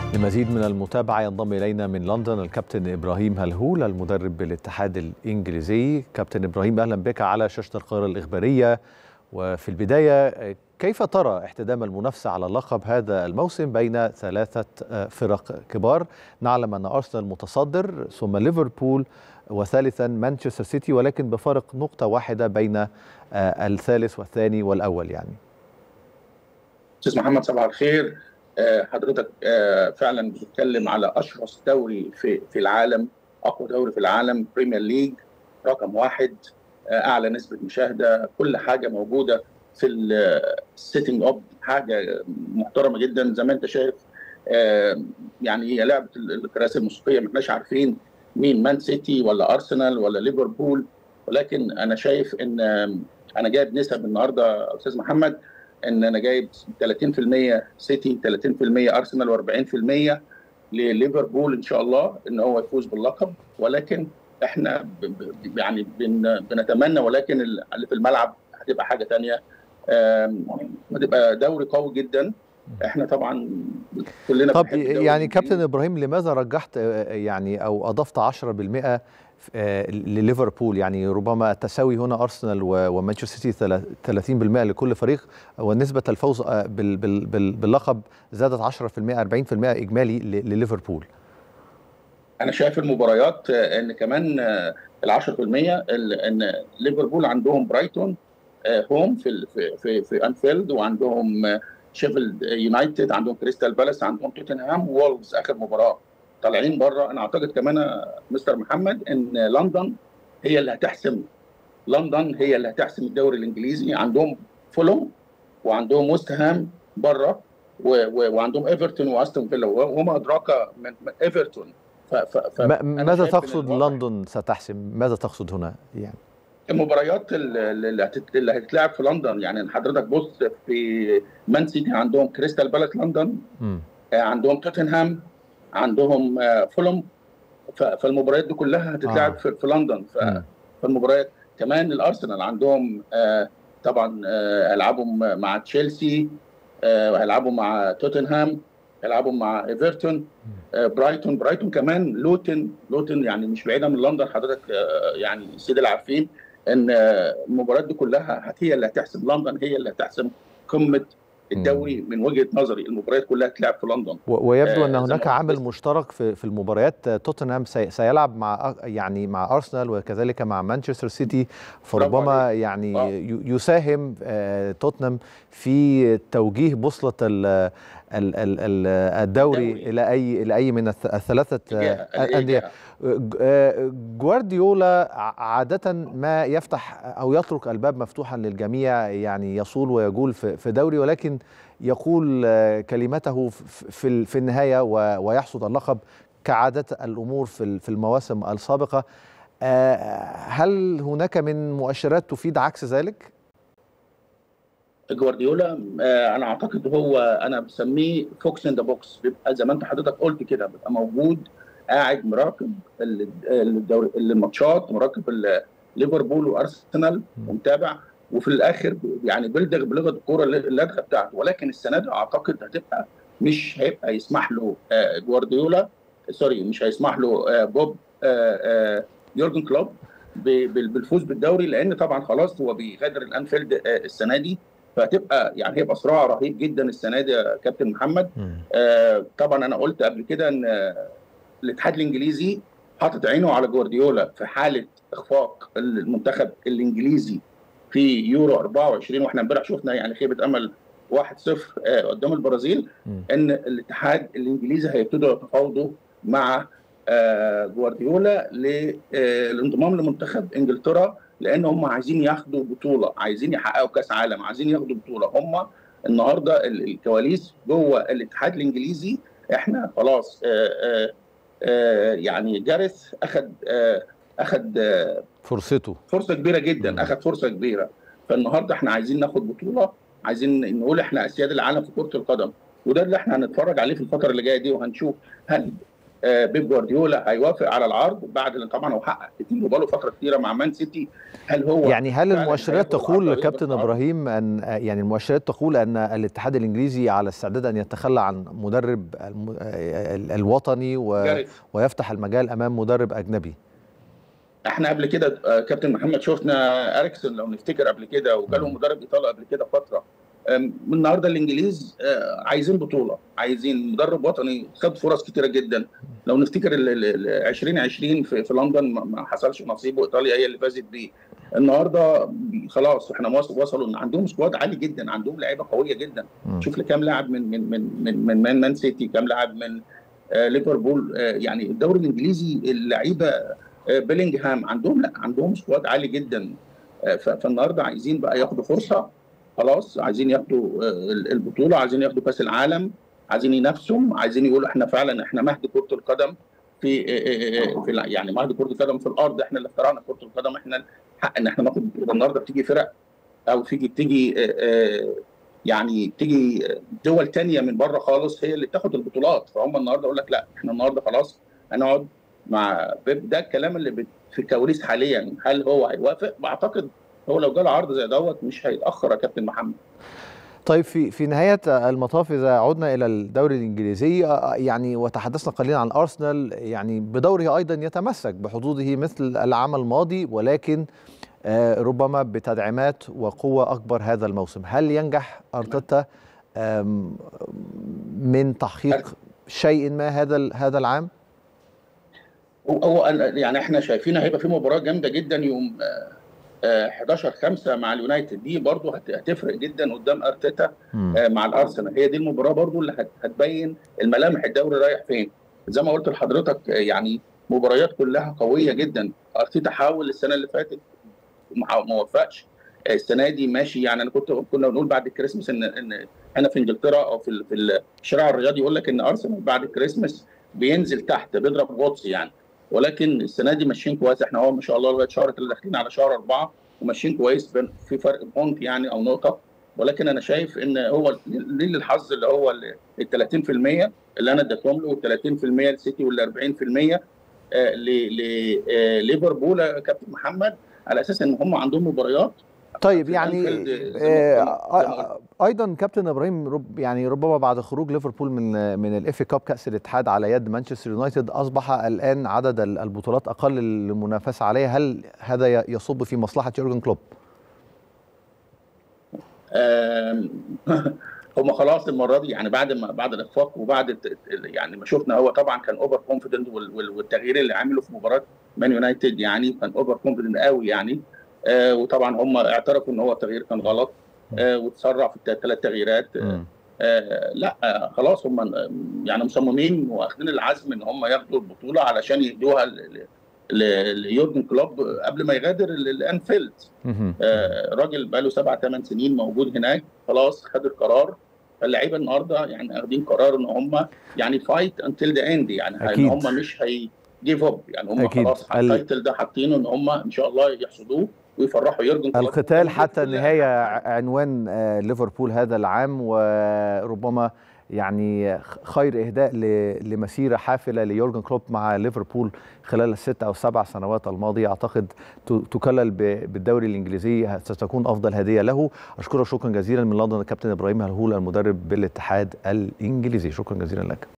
لمزيد من المتابعة ينضم إلينا من لندن الكابتن إبراهيم هلهول المدرب بالاتحاد الإنجليزي كابتن إبراهيم أهلا بك على شاشة القاهرة الإخبارية وفي البداية كيف ترى احتدام المنافسة على اللقب هذا الموسم بين ثلاثة فرق كبار نعلم أن أرسنال متصدر ثم ليفربول وثالثا مانشستر سيتي ولكن بفارق نقطة واحدة بين الثالث والثاني والأول يعني أستاذ محمد صباح الخير حضرتك فعلا بتتكلم على اشرس دوري في في العالم اقوى دوري في العالم بريمير ليج رقم واحد اعلى نسبه مشاهده كل حاجه موجوده في السيتنج اب حاجه محترمه جدا زي ما انت شايف يعني هي لعبه الكراسي الموسيقيه ما احناش عارفين مين مان سيتي ولا ارسنال ولا ليفربول ولكن انا شايف ان انا جايب نسب النهارده استاذ محمد ان انا جايب 30% سيتي 30% ارسنال و40% لليفربول ان شاء الله ان هو يفوز باللقب ولكن احنا ب ب يعني بن بنتمنى ولكن اللي في الملعب هتبقى حاجه ثانيه هتبقى دوري قوي جدا احنا طبعا كلنا طب يعني كابتن ابراهيم لماذا رجحت يعني او اضفت 10% لليفربول يعني ربما التساوي هنا ارسنال ومانشستر سيتي 30% لكل فريق ونسبه الفوز باللقب زادت 10% 40% اجمالي لليفربول انا شايف المباريات ان كمان ال 10% ان ليفربول عندهم برايتون هوم في في في, في انفيلد وعندهم شيفيلد يونايتد عندهم كريستال بالاس عندهم توتنهام وولفز اخر مباراه طالعين بره انا اعتقد كمان مستر محمد ان لندن هي اللي هتحسم لندن هي اللي هتحسم الدوري الانجليزي عندهم فولوم وعندهم ويست هام بره وعندهم ايفرتون واستون فيلا وما ادراك من ايفرتون ف ف ماذا تقصد لندن ستحسم ماذا تقصد هنا يعني المباريات اللي, اللي هتتلعب في لندن يعني حضرتك بص في مان سيتي عندهم كريستال بالاس لندن م. عندهم توتنهام عندهم فولم فالمباريات دي كلها هتتلعب آه. في لندن فالمباريات كمان الارسنال عندهم طبعا هيلعبوا مع تشيلسي هيلعبوا مع توتنهام هيلعبوا مع ايفرتون برايتون برايتون كمان لوتن لوتن يعني مش بعيده من لندن حضرتك يعني السيد العارفين ان المباريات دي كلها هي اللي هتحسم لندن هي اللي هتحسم قمه الدوري من وجهه نظري المباريات كلها تلعب في لندن ويبدو ان هناك عامل مشترك في في المباريات توتنهام سيلعب مع يعني مع ارسنال وكذلك مع مانشستر سيتي فربما يعني آه. يساهم توتنهام في توجيه بوصله الدوري الى اي الى اي من الثلاثه انديه جوارديولا عاده ما يفتح او يترك الباب مفتوحا للجميع يعني يصول ويجول في دوري ولكن يقول كلمته في في النهايه ويحصد اللقب كعاده الامور في المواسم السابقه هل هناك من مؤشرات تفيد عكس ذلك؟ جوارديولا انا اعتقد هو انا بسميه فوكس ان ذا بوكس بيبقى زي ما انت حضرتك قلت كده بيبقى موجود قاعد مراقب الدوري الماتشات مراقب ليفربول وارسنال ومتابع وفي الاخر يعني بيلدغ بلغه الكوره اللدغه بتاعته ولكن السنه دي اعتقد هتبقى مش هيبقى يسمح له جوارديولا سوري مش هيسمح له بوب يورجن كلوب بالفوز بالدوري لان طبعا خلاص هو بيغادر الانفيلد السنه دي فهتبقى يعني هيبقى صراع رهيب جدا السنه دي يا كابتن محمد آه طبعا انا قلت قبل كده ان الاتحاد الانجليزي حاطط عينه على جوارديولا في حاله اخفاق المنتخب الانجليزي في يورو 24 واحنا امبارح شفنا يعني خيبه امل 1-0 آه قدام البرازيل م. ان الاتحاد الانجليزي هيبتدوا يتفاوضوا مع آه جوارديولا للانضمام لمنتخب انجلترا لان هم عايزين ياخدوا بطوله عايزين يحققوا كاس عالم عايزين ياخدوا بطوله هم النهارده الكواليس جوه الاتحاد الانجليزي احنا خلاص آآ آآ يعني جارث اخذ اخذ فرصته فرصه كبيره جدا اخذ فرصه كبيره فالنهارده احنا عايزين ناخد بطوله عايزين نقول احنا اسياد العالم في كره القدم وده اللي احنا هنتفرج عليه في الفتره اللي جايه دي وهنشوف هل بيب جوارديولا هيوافق على العرض بعد طبعا هو حقق كتير وبقاله فتره كتيره مع مان سيتي هل هو يعني هل المؤشرات تقول كابتن ابراهيم ان يعني المؤشرات تقول ان الاتحاد الانجليزي على استعداد ان يتخلى عن مدرب الوطني و... ويفتح المجال امام مدرب اجنبي احنا قبل كده كابتن محمد شفنا اريكسون لو نفتكر قبل كده وجالهم مدرب ايطالي قبل كده فتره النهارده الانجليز عايزين بطوله عايزين مدرب وطني خد فرص كتيره جدا لو نفتكر ال 2020 في, في لندن ما حصلش نصيب وايطاليا هي اللي فازت بيه النهارده خلاص احنا وصلوا ان عندهم سكواد عالي جدا عندهم لعيبه قويه جدا م. شوف لي كام لاعب من من من من من مان, مان سيتي كام لاعب من آه ليفربول آه يعني الدوري الانجليزي اللعيبه آه بيلينغهام عندهم لا عندهم سكواد عالي جدا آه فالنهارده عايزين بقى ياخدوا فرصه خلاص عايزين ياخدوا البطوله عايزين ياخدوا كاس العالم عايزين ينافسوا عايزين يقولوا احنا فعلا احنا مهد كره القدم في في يعني مهد كره القدم في الارض احنا اللي اخترعنا كره القدم احنا الحق ان احنا ناخد النهارده بتيجي فرق او تيجي بتيجي يعني بتيجي دول تانية من بره خالص هي اللي بتاخد البطولات فهم النهارده يقول لك لا احنا النهارده خلاص هنقعد مع بيب ده الكلام اللي في الكواليس حاليا هل هو هيوافق؟ بعتقد هو لو جاله عرض زي دوت مش هيتاخر يا كابتن محمد طيب في في نهايه المطاف اذا عدنا الى الدوري الانجليزي يعني وتحدثنا قليلا عن ارسنال يعني بدوره ايضا يتمسك بحظوظه مثل العام الماضي ولكن ربما بتدعيمات وقوه اكبر هذا الموسم هل ينجح ارتيتا من تحقيق شيء ما هذا هذا العام هو يعني احنا شايفين هيبقى في مباراه جامده جدا يوم 11 5 مع اليونايتد دي برضه هتفرق جدا قدام ارتيتا مع الارسنال هي دي المباراه برضه اللي هتبين الملامح الدوري رايح فين زي ما قلت لحضرتك يعني مباريات كلها قويه جدا ارتيتا حاول السنه اللي فاتت ما وفقش السنه دي ماشي يعني انا كنت كنا بنقول بعد الكريسماس ان ان هنا في انجلترا او في في الشارع الرياضي يقول لك ان ارسنال بعد الكريسماس بينزل تحت بيضرب غطس يعني ولكن السنه دي ماشيين كويس احنا هو ما شاء الله لغايه شهر اللي داخلين على شهر اربعه وماشيين كويس في فرق بونت يعني او نقطه ولكن انا شايف ان هو ليه الحظ اللي هو ال 30% اللي انا اديتهم له وال 30% للسيتي وال 40% لليفربول يا كابتن محمد على اساس ان هم عندهم مباريات طيب يعني آه ايضا كابتن ابراهيم رب يعني ربما بعد خروج ليفربول من من الاف كاب كاس الاتحاد على يد مانشستر يونايتد اصبح الان عدد البطولات اقل للمنافسه عليها هل هذا يصب في مصلحه يورجن كلوب؟ هم خلاص المره دي يعني بعد ما بعد الاخفاق وبعد يعني ما شفنا هو طبعا كان اوفر كونفيدنت والتغيير اللي عمله في مباراه مان يونايتد يعني كان اوفر كونفيدنت قوي يعني آه وطبعا هم اعترفوا ان هو التغيير كان غلط آه وتسرع في الثلاث تغييرات آه آه لا آه خلاص هم يعني مصممين واخدين العزم ان هم ياخدوا البطوله علشان يدوها ليورجن كلوب قبل ما يغادر الانفيلد آه راجل بقى له سبع ثمان سنين موجود هناك خلاص خد القرار فاللعيبه النهارده يعني واخدين قرار ان هم يعني فايت انتل ذا اند يعني أكيد. ان هم مش هي جيف اب يعني هم أكيد. خلاص التايتل ده حاطينه ان هم ان شاء الله يحصدوه ويفرحوا يورجن كلوب القتال حتى النهايه عنوان ليفربول هذا العام وربما يعني خير اهداء لمسيره حافله ليورجن كلوب مع ليفربول خلال الست او السبع سنوات الماضيه اعتقد تكلل بالدوري الانجليزي ستكون افضل هديه له اشكرك شكرا جزيلا من لندن الكابتن ابراهيم هلهول المدرب بالاتحاد الانجليزي شكرا جزيلا لك